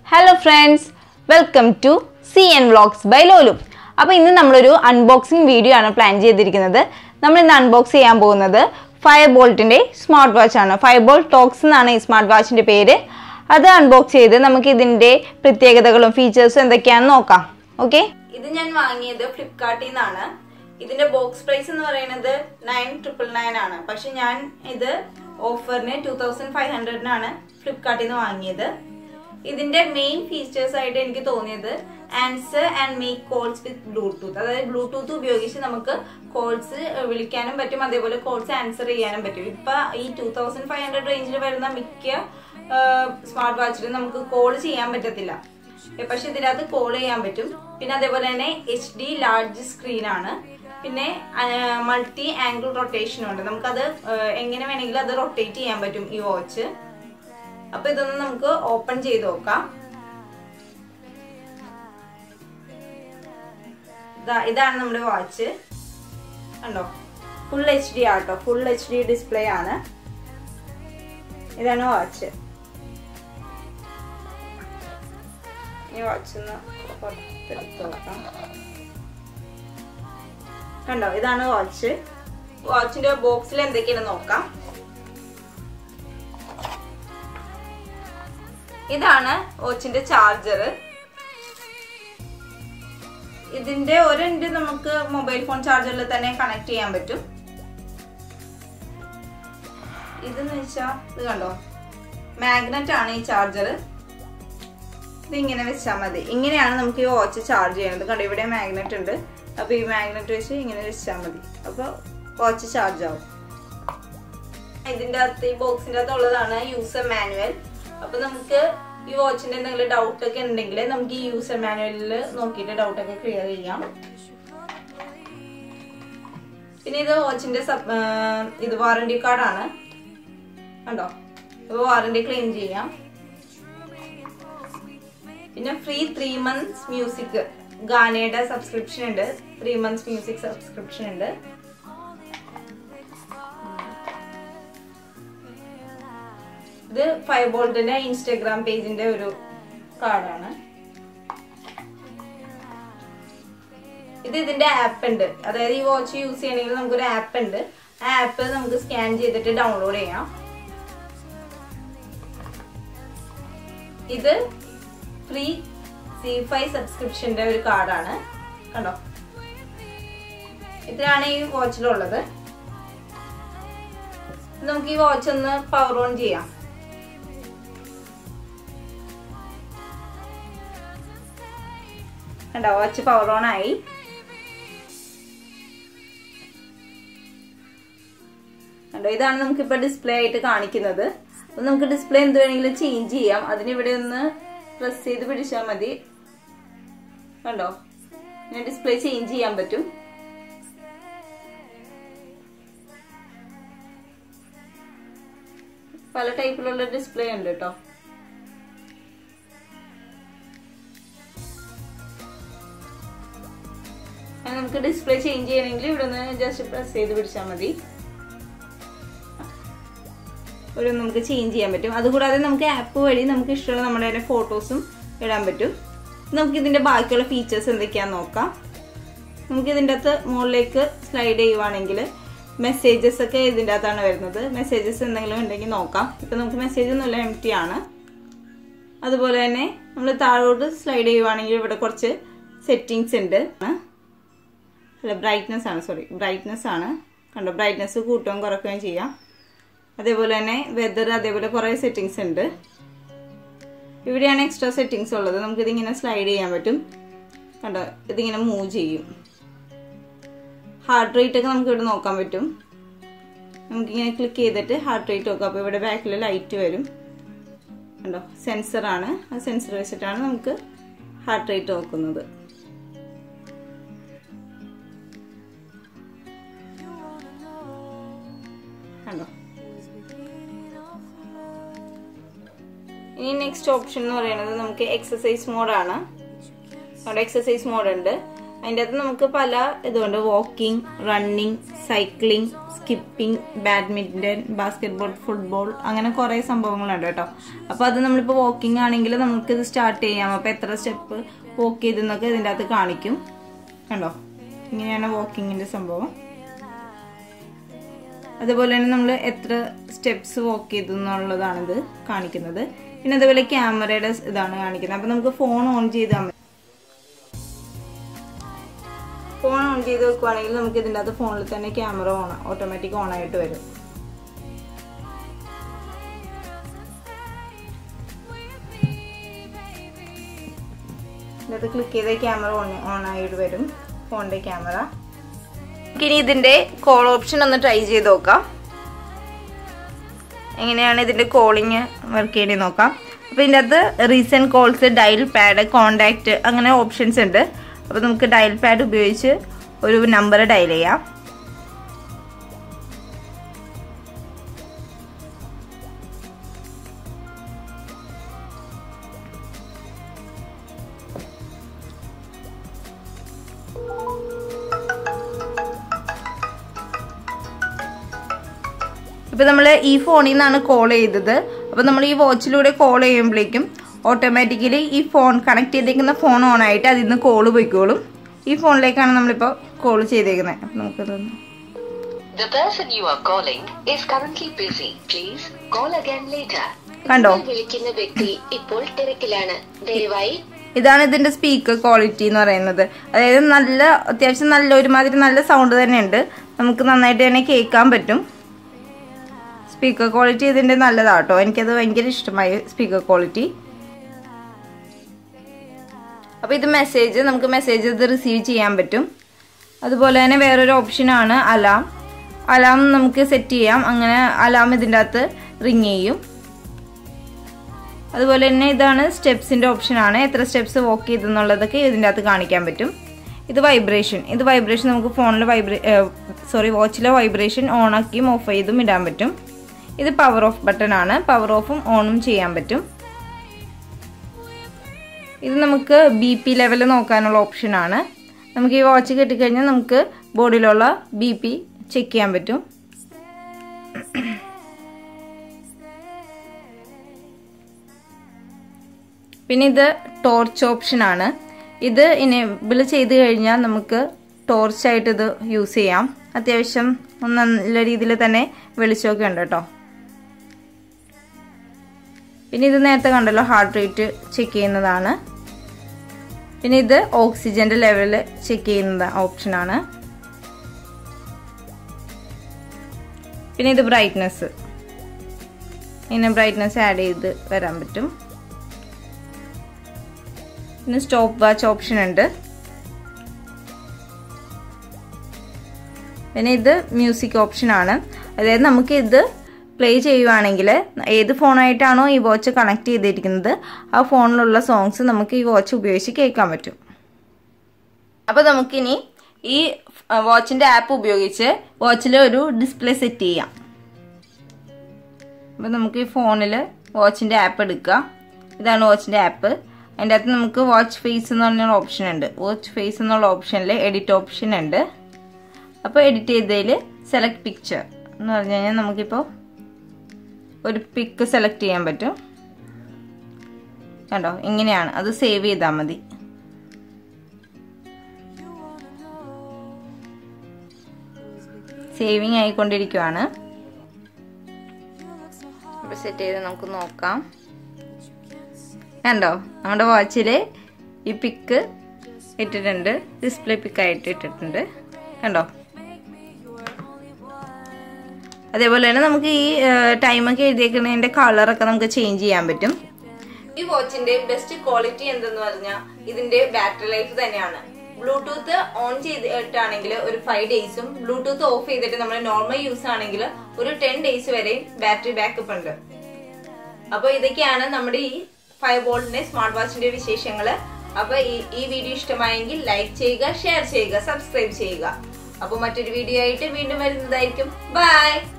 Hello friends welcome to C N vlogs by Lolu അപ്പോൾ ഇന്ന് നമ്മളൊരു അൺബോക്സിങ് വീഡിയോ ആണ് പ്ലാൻ ചെയ്തിരിക്കുന്നത് നമ്മൾ ഇന്ന് അൺബോക്സ് ചെയ്യാൻ പോകുന്നത് ഫയർ ബോൾട്ടിൻ്റെ സ്മാർട്ട് വാച്ച് ആണ് ഫയർ ബോൾട്ട് ടോക്സ് എന്നാണ് ഈ സ്മാർട്ട് വാച്ചിൻ്റെ പേര് അത് അൺബോക്സ് ചെയ്ത് നമുക്ക് ഇതിൻ്റെ പ്രത്യേകതകളും ഫീച്ചേഴ്സും എന്തൊക്കെയാണെന്ന് നോക്കാം ഓക്കെ ഇത് ഞാൻ വാങ്ങിയത് ഫ്ലിപ്കാർട്ടിൽ നിന്നാണ് ഇതിന്റെ ബോക്സ് പ്രൈസ് എന്ന് പറയുന്നത് നയൻ ട്രിപ്പിൾ നയൻ ആണ് പക്ഷെ ഞാൻ ഇത് ഓഫറിന് ടൂ തൗസൻഡ് ഫൈവ് ഹൺഡ്രഡിനാണ് ഫ്ലിപ്കാർട്ടിൽ നിന്ന് വാങ്ങിയത് ഇതിന്റെ മെയിൻ ഫീച്ചേഴ്സ് ആയിട്ട് എനിക്ക് തോന്നിയത് answer and make calls with Bluetooth അതായത് ബ്ലൂടൂത്ത് ഉപയോഗിച്ച് നമുക്ക് കോൾസ് വിളിക്കാനും പറ്റും അതേപോലെ കോൾസ് ആൻസർ ചെയ്യാനും പറ്റും ഇപ്പൊ ഈ ടൂ തൗസൻഡ് ഫൈവ് ഹൺഡ്രഡ് റേഞ്ചിൽ വരുന്ന മിക്ക സ്മാർട്ട് വാച്ചിലും നമുക്ക് കോൾ ചെയ്യാൻ പറ്റത്തില്ല പക്ഷെ ഇതിനകത്ത് കോൾ ചെയ്യാൻ പറ്റും പിന്നെ അതേപോലെ തന്നെ എച്ച് ഡി ലാർജ് സ്ക്രീൻ ആണ് പിന്നെ മൾട്ടി ആംഗിൾ റൊട്ടേഷൻ ഉണ്ട് നമുക്കത് ആ, എങ്ങനെ വേണമെങ്കിലും അത് റൊട്ടേറ്റ് ചെയ്യാൻ പറ്റും ഈ വാച്ച് അപ്പൊ ഇതൊന്ന് നമുക്ക് ഓപ്പൺ ചെയ്ത് നോക്കാം ദാ ഇതാണ് നമ്മുടെ വാച്ച് കണ്ടോ full H D auto full H D display ആണ് ഇതാണ് വാച്ച് ഈ വാച്ച് ഒന്ന് പുറത്തെടുത്ത് നോക്കാം കണ്ടോ ഇതാണ് വാച്ച് വാച്ചിന്റെ ബോക്സിൽ എന്തൊക്കെയാണെന്ന് നോക്കാം ഇതാണ് വാച്ചിന്റെ ചാർജർ ഇതിന്റെ ഒരെണ്ട് നമുക്ക് മൊബൈൽ ഫോൺ ചാർജറിൽ തന്നെ കണക്ട് ചെയ്യാൻ പറ്റും ഇതെന്ന് വെച്ചാ ഇത് കണ്ടോ മാഗ്നറ്റ് ആണ് ഈ ചാർജർ ഇതിങ്ങനെ വെച്ചാൽ മതി ഇങ്ങനെയാണ് നമുക്ക് ഈ വാച്ച് ചാർജ് ചെയ്യുന്നത് കണ്ടോ ഇവിടെ മാഗ്നറ്റ് ഉണ്ട് അപ്പൊ ഈ മാഗ്നറ്റ് വെച്ച് ഇങ്ങനെ വെച്ചാൽ മതി അപ്പൊ വാച്ച് ചാർജ് ആവും ഇതിന്റെ അകത്ത് ഈ ബോക്സിന്റെ അകത്ത് ഉള്ളതാണ് യൂസർ മാനുവൽ അപ്പൊ നമുക്ക് ഈ വാച്ചിന്റെ എന്തെങ്കിലും ഡൗട്ട് ഒക്കെ ഉണ്ടെങ്കിൽ നമുക്ക് ഈ യൂസർ മാനുവലിൽ നോക്കിയിട്ട് ഡൗട്ട് ഒക്കെ ക്ലിയർ ചെയ്യാം പിന്നെ ഇത് വാച്ചിന്റെ സബ് ഇത് വാറണ്ടി കാർഡാണ് കണ്ടോ അപ്പൊ വാറണ്ടി ക്ലെയിം ചെയ്യാം പിന്നെ ഫ്രീ ത്രീ മന്ത്സ് മ്യൂസിക് ഗാനയുടെ സബ്സ്ക്രിപ്ഷൻ ഉണ്ട് ത്രീ മന്ത്സ് മ്യൂസിക് സബ്സ്ക്രിപ്ഷൻ ഉണ്ട് ഇത് ഫൈവ് ബോൾട്ടിന്റെ ഇൻസ്റ്റഗ്രാം പേജിന്റെ ഒരു കാർഡാണ് ഇത് ഇതിന്റെ ആപ്പ് ഉണ്ട് അതായത് ഈ വാച്ച് യൂസ് ചെയ്യണമെങ്കിൽ നമുക്കൊരു ആപ്പ് ഉണ്ട് ആ ആപ്പ് നമുക്ക് സ്കാൻ ചെയ്തിട്ട് ഡൗൺലോഡ് ചെയ്യാം ഇത് ഫ്രീ സി ഫൈവ് സബ്സ്ക്രിപ്ഷന്റെ ഒരു കാർഡാണ് കണ്ടോ ഇതിലാണ് ഈ വാച്ചിലുള്ളത് നമുക്ക് ഈ വാച്ച് ഒന്ന് പവർ ഓൺ ചെയ്യാം കണ്ടോ വാച്ച് പവർ ഓൺ ആയി കണ്ടോ ഇതാണ് നമുക്ക് ഇപ്പൊ ഡിസ്പ്ലേ ആയിട്ട് കാണിക്കുന്നത് അപ്പൊ നമുക്ക് ഡിസ്പ്ലേ എന്ത് വേണമെങ്കിലും ചേഞ്ച് ചെയ്യാം അതിനിവിടെ ഒന്ന് പ്രസ് ചെയ്ത് പിടിച്ചാൽ മതി കണ്ടോ ഇങ്ങനെ ഡിസ്പ്ലേ ചേഞ്ച് ചെയ്യാൻ പറ്റും പല ടൈപ്പിലുള്ള ഡിസ്പ്ലേ ഉണ്ട് കേട്ടോ അങ്ങനെ നമുക്ക് ഡിസ്പ്ലേ ചേഞ്ച് ചെയ്യണമെങ്കിൽ ഇവിടെ നിന്ന് ജസ്റ്റ് പ്രസ് ചെയ്ത് പിടിച്ചാൽ മതി ഒരു നമുക്ക് ചേഞ്ച് ചെയ്യാൻ പറ്റും അതുകൂടാതെ നമുക്ക് ആപ്പ് വഴി നമുക്ക് ഇഷ്ടമുള്ള നമ്മുടെ തന്നെ ഫോട്ടോസും ഇടാൻ പറ്റും നമുക്ക് ഇതിന്റെ ബാക്കിയുള്ള ഫീച്ചേഴ്സ് എന്തൊക്കെയാന്ന് നോക്കാം നമുക്ക് ഇതിൻ്റെ അകത്ത് മുകളിലേക്ക് സ്ലൈഡ് ചെയ്യുവാണെങ്കിൽ മെസ്സേജസ് ഒക്കെ ഇതിൻ്റെ അകത്താണ് വരുന്നത് മെസ്സേജസ് എന്തെങ്കിലും ഉണ്ടെങ്കിൽ നോക്കാം ഇപ്പൊ നമുക്ക് മെസ്സേജ് ഒന്നുമില്ല എം ടി ആണ് അതുപോലെ തന്നെ നമ്മൾ താഴോട്ട് സ്ലൈഡ് ചെയ്യുവാണെങ്കിൽ ഇവിടെ കുറച്ച് സെറ്റിങ്സ് ഉണ്ട് അല്ല ബ്രൈറ്റ്നസ് ആണ് സോറി ബ്രൈറ്റ്നസ് ആണ് കണ്ടോ ബ്രൈറ്റ്നസ് കൂട്ടുകയും കുറയ്ക്കുകയും ചെയ്യാം അതേപോലെ തന്നെ വെതർ അതേപോലെ കുറേ സെറ്റിങ്സ് ഉണ്ട് ഇവിടെയാണ് എക്സ്ട്രാ സെറ്റിങ്സ് ഉള്ളത് നമുക്ക് ഇതിങ്ങനെ സ്ലൈഡ് ചെയ്യാൻ പറ്റും കണ്ടോ ഇതിങ്ങനെ മൂവ് ചെയ്യും ഹാർട്ട് റേറ്റ് ഒക്കെ നമുക്ക് ഇവിടെ നോക്കാൻ പറ്റും നമുക്കിങ്ങനെ ക്ലിക്ക് ചെയ്തിട്ട് ഹാർട്ട് റേറ്റ് നോക്കാം അപ്പോൾ ഇവിടെ ബാക്കിൽ ലൈറ്റ് വരും കണ്ടോ സെൻസറാണ് ആ സെൻസർ വെച്ചിട്ടാണ് നമുക്ക് ഹാർട്ട് റേറ്റ് നോക്കുന്നത് കണ്ടോ ഇനി നെക്സ്റ്റ് ഓപ്ഷൻ എന്ന് പറയുന്നത് നമുക്ക് എക്സസൈസ് മോഡാണ് അവിടെ എക്സസൈസ് മോഡ് ഉണ്ട് അതിൻ്റെ അകത്ത് നമുക്ക് പല ഇതുണ്ട് walking running cycling skipping badminton basketball football അങ്ങനെ കുറേ സംഭവങ്ങളുണ്ട് കേട്ടോ അപ്പോൾ അത് നമ്മളിപ്പോൾ വാക്കിംഗ് ആണെങ്കിൽ നമുക്ക് ഇത് സ്റ്റാർട്ട് ചെയ്യാം അപ്പോൾ എത്ര സ്റ്റെപ്പ് വാക്ക് ചെയ്തെന്നൊക്കെ ഇതിൻ്റെ അകത്ത് കാണിക്കും കണ്ടോ ഇങ്ങനെയാണ് വാക്കിങ്ങിൻ്റെ സംഭവം അതുപോലെ തന്നെ നമ്മൾ എത്ര സ്റ്റെപ്സ് വാക്ക് ചെയ്തു എന്നുള്ളതാണ് ഇത് കാണിക്കുന്നത് പിന്നെ അതുപോലെ ക്യാമറയുടെ ഇതാണ് കാണിക്കുന്നത് അപ്പം നമുക്ക് ഫോൺ ഓൺ ചെയ്താൽ മതി ഫോൺ ഓൺ ചെയ്ത് വെക്കുവാണെങ്കിൽ നമുക്ക് ഇതിൻ്റെ അകത്ത് ഫോണിൽ തന്നെ ക്യാമറ ഓൺ ഓട്ടോമാറ്റിക് ഓൺ ആയിട്ട് വരും ഇതിനകത്ത് ക്ലിക്ക് ചെയ്ത ക്യാമറ ഓൺ ഓൺ ആയിട്ട് വരും ഫോണിൻ്റെ ക്യാമറ ഇനി ഇതിൻ്റെ കോൾ ഓപ്ഷൻ ഒന്ന് ട്രൈ ചെയ്ത് നോക്കാം എങ്ങനെയാണ് ഇതിൻ്റെ കോളിങ് വർക്ക് ചെയ്യണേ നോക്കാം അപ്പോൾ ഇതിൻ്റെ അകത്ത് recent calls dial pad contact അങ്ങനെ ഓപ്ഷൻസ് ഉണ്ട് അപ്പോൾ നമുക്ക് ഡയൽ പാഡ് ഉപയോഗിച്ച് ഒരു നമ്പർ ഡയൽ ചെയ്യാം ഇപ്പൊ നമ്മൾ ഈ ഫോണിൽ നിന്നാണ് കോൾ ചെയ്തത് അപ്പൊ നമ്മൾ ഈ വാച്ചിലൂടെ കോൾ ചെയ്യുമ്പോഴേക്കും ഓട്ടോമാറ്റിക്കലി ഈ ഫോൺ കണക്ട് ചെയ്തേക്കുന്ന ഫോൺ ഓൺ ആയിട്ട് അതിൽ നിന്ന് കോള് പോയിക്കോളും ഈ ഫോണിലേക്കാണ് നമ്മളിപ്പോൾ കോൾ ചെയ്തേക്കുന്നത് അപ്പൊ നമുക്കതൊന്ന് The person you are calling is currently busy. Please call again later. കണ്ടോ നിങ്ങൾ വിളിക്കുന്ന വ്യക്തി ഇപ്പോൾ തിരക്കിലാണ് ദയവായി ഇതാണ് ഇതിന്റെ സ്പീക്കർ ക്വാളിറ്റി എന്ന് പറയുന്നത് അതായത് നല്ല അത്യാവശ്യം നല്ല ഒരുമാതിരി നല്ല സൗണ്ട് തന്നെ ഉണ്ട് നമുക്ക് നന്നായിട്ട് തന്നെ കേൾക്കാൻ പറ്റും സ്പീക്കർ ക്വാളിറ്റി ഇതിന്റെ നല്ലതാട്ടോ എനിക്കത് ഭയങ്കര ഇഷ്ടമായി സ്പീക്കർ ക്വാളിറ്റി അപ്പോൾ ഇത് മെസ്സേജ് നമുക്ക് മെസ്സേജ് ഇത് റിസീവ് ചെയ്യാൻ പറ്റും അതുപോലെ തന്നെ വേറൊരു ഓപ്ഷനാണ് അലാം അലാം നമുക്ക് സെറ്റ് ചെയ്യാം അങ്ങനെ അലാം ഇതിൻ്റെ അകത്ത് റിങ് ചെയ്യും അതുപോലെ തന്നെ ഇതാണ് സ്റ്റെപ്സിൻ്റെ ഓപ്ഷനാണ് എത്ര സ്റ്റെപ്സ് വോക്ക് ചെയ്തെന്നുള്ളതൊക്കെ ഇതിൻ്റെ അകത്ത് കാണിക്കാൻ പറ്റും ഇത് വൈബ്രേഷൻ ഇത് വൈബ്രേഷൻ നമുക്ക് ഫോണിൽ വൈബ്രേ സോറി വാച്ചിലെ വൈബ്രേഷൻ ഓൺ ആക്കിയും ഓഫ് ചെയ്തും ഇടാൻ പറ്റും ഇത് പവർ ഓഫ് ബട്ടൺ ആണ് പവർ ഓഫും ഓണും ചെയ്യാൻ പറ്റും ഇത് നമുക്ക് ബി പി ലെവൽ നോക്കാനുള്ള ഓപ്ഷനാണ് നമുക്ക് ഈ വാച്ച് കിട്ടിക്കഴിഞ്ഞാൽ നമുക്ക് ബോഡിയിലുള്ള ബി പി ചെക്ക് ചെയ്യാൻ പറ്റും പിന്നെ ഇത് ടോർച്ച് ഓപ്ഷനാണ് ഇത് ഇനേബിൾ ചെയ്ത് കഴിഞ്ഞാൽ നമുക്ക് ടോർച്ചായിട്ട് ഇത് യൂസ് ചെയ്യാം അത്യാവശ്യം നല്ല രീതിയിൽ തന്നെ വെളിച്ചമൊക്കെ ഉണ്ട് കേട്ടോ പിന്നെ ഇത് നേരത്തെ കണ്ടല്ലോ ഹാർട്ട് റേറ്റ് ചെക്ക് ചെയ്യുന്നതാണ് പിന്നെ ഇത് ഓക്സിജന്റെ ലെവൽ ചെക്ക് ചെയ്യുന്ന ഓപ്ഷനാണ് പിന്നെ ഇത് ബ്രൈറ്റ്നെസ് ഇങ്ങനെ ബ്രൈറ്റ്നെസ് ആഡ് ചെയ്ത് വരാൻ പറ്റും പിന്നെ സ്റ്റോപ്പ് വാച്ച് ഓപ്ഷൻ ഉണ്ട് പിന്നെ ഇത് മ്യൂസിക് ഓപ്ഷൻ ആണ് അതായത് നമുക്ക് ഇത് പ്ലേ ചെയ്യുവാണെങ്കിൽ ഏത് ഫോണായിട്ടാണോ ഈ വാച്ച് കണക്ട് ചെയ്തിരിക്കുന്നത് ആ ഫോണിലുള്ള സോങ്സ് നമുക്ക് ഈ വാച്ച് ഉപയോഗിച്ച് കേൾക്കാൻ പറ്റും അപ്പോൾ നമുക്കിനി ഈ വാച്ചിൻ്റെ ആപ്പ് ഉപയോഗിച്ച് വാച്ചിൽ ഒരു ഡിസ്പ്ലേ സെറ്റ് ചെയ്യാം അപ്പോൾ നമുക്ക് ഈ ഫോണിൽ വാച്ചിൻ്റെ ആപ്പ് എടുക്കുക ഇതാണ് വാച്ചിൻ്റെ ആപ്പ് അതിൻ്റെ അകത്ത് നമുക്ക് വാച്ച് ഫേസ് എന്ന് പറഞ്ഞൊരു ഓപ്ഷൻ ഉണ്ട് വാച്ച് ഫേസ് എന്നുള്ള ഓപ്ഷനിൽ എഡിറ്റ് ഓപ്ഷൻ ഉണ്ട് അപ്പോൾ എഡിറ്റ് ചെയ്തതിൽ സെലക്ട് പിക്ചർ എന്ന് പറഞ്ഞു കഴിഞ്ഞാൽ നമുക്കിപ്പോൾ ഒരു പിക്ക് സെലക്ട് ചെയ്യാൻ പറ്റും കണ്ടോ ഇങ്ങനെയാണ് അത് സേവ് ചെയ്താൽ മതി സേവിങ് ആയിക്കൊണ്ടിരിക്കുവാണ് അപ്പോൾ സെറ്റ് ചെയ്ത് നമുക്ക് നോക്കാം കണ്ടോ നമ്മുടെ വാച്ചിൽ ഈ പിക്ക് ഇട്ടിട്ടുണ്ട് ഡിസ്പ്ലേ പിക്കായിട്ട് ഇട്ടിട്ടുണ്ട് കണ്ടോ അതേപോലെ തന്നെ നമുക്ക് ഈ ടൈമൊക്കെ എഴുതിയേക്കുന്നതിന്റെ കളറൊക്കെ നമുക്ക് ചേഞ്ച് ചെയ്യാൻ പറ്റും ഈ വാച്ചിന്റെ ബെസ്റ്റ് ക്വാളിറ്റി എന്തെന്ന് പറഞ്ഞാൽ ഇതിന്റെ ബാറ്ററി ലൈഫ് തന്നെയാണ് ബ്ലൂടൂത്ത് ഓൺ ചെയ്തിട്ടാണെങ്കിൽ ഒരു ഫൈവ് ഡേയ്സും ബ്ലൂടൂത്ത് ഓഫ് ചെയ്തിട്ട് നമ്മൾ നോർമൽ യൂസ് ആണെങ്കിൽ ഒരു ടെൻ ഡേയ്സ് വരെയും ബാറ്ററി ബാക്കപ്പ് ഉണ്ട് അപ്പൊ ഇതൊക്കെയാണ് നമ്മുടെ ഈ ഫൈവ് വോൾട്ടിന്റെ സ്മാർട്ട് വാച്ചിന്റെ വിശേഷങ്ങള് അപ്പൊ ഈ ഈ വീഡിയോ ഇഷ്ടമായെങ്കിൽ ലൈക്ക് ചെയ്യുക ഷെയർ ചെയ്യുക സബ്സ്ക്രൈബ് ചെയ്യുക അപ്പൊ മറ്റൊരു വീഡിയോ ആയിട്ട് വീണ്ടും വരുന്നതായിരിക്കും ബൈ